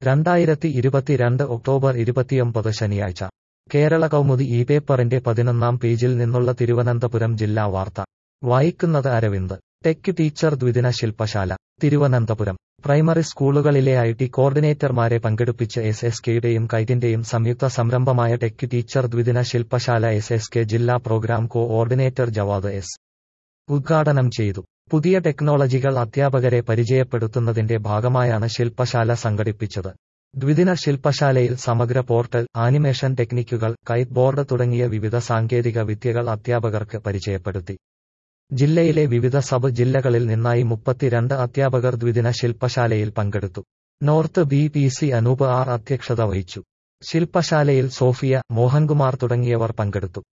രണ്ടായിരത്തി ഇരുപത്തിരണ്ട് ഒക്ടോബർ ഇരുപത്തിയൊമ്പത് ശനിയാഴ്ച കേരള കൗമുദി ഈ പേപ്പറിന്റെ പതിനൊന്നാം പേജിൽ നിന്നുള്ള തിരുവനന്തപുരം ജില്ലാ വാർത്ത വായിക്കുന്നത് അരവിന്ദ് ടെക് ടീച്ചർ ദ്വിദിന ശില്പശാല തിരുവനന്തപുരം പ്രൈമറി സ്കൂളുകളിലെ ഐ ടി കോർഡിനേറ്റർമാരെ പങ്കെടുപ്പിച്ച് എസ് എസ് കെയുടെയും കൈറ്റിന്റെയും സംയുക്ത സംരംഭമായ ടെക് ടീച്ചർ ദ്വിദിന ശില്പശാല എസ് എസ് കെ ജില്ലാ പ്രോഗ്രാം കോഓർഡിനേറ്റർ ജവാദ് എസ് ഉദ്ഘാടനം ചെയ്തു പുതിയ ടെക്നോളജികൾ അധ്യാപകരെ പരിചയപ്പെടുത്തുന്നതിന്റെ ഭാഗമായാണ് ശില്പശാല സംഘടിപ്പിച്ചത് ദ്വിദിന ശില്പശാലയിൽ സമഗ്ര പോർട്ടൽ ആനിമേഷൻ ടെക്നിക്കുകൾ കൈറ്റ് ബോർഡ് തുടങ്ങിയ വിവിധ സാങ്കേതിക വിദ്യകൾ അധ്യാപകർക്ക് പരിചയപ്പെടുത്തി ജില്ലയിലെ വിവിധ സബ് ജില്ലകളിൽ നിന്നായി മുപ്പത്തിരണ്ട് അധ്യാപകർ ദ്വിദിന ശില്പശാലയിൽ പങ്കെടുത്തു north B P C Anoop R അധ്യക്ഷത വഹിച്ചു ശില്പശാലയിൽ സോഫിയ മോഹൻകുമാർ തുടങ്ങിയവർ പങ്കെടുത്തു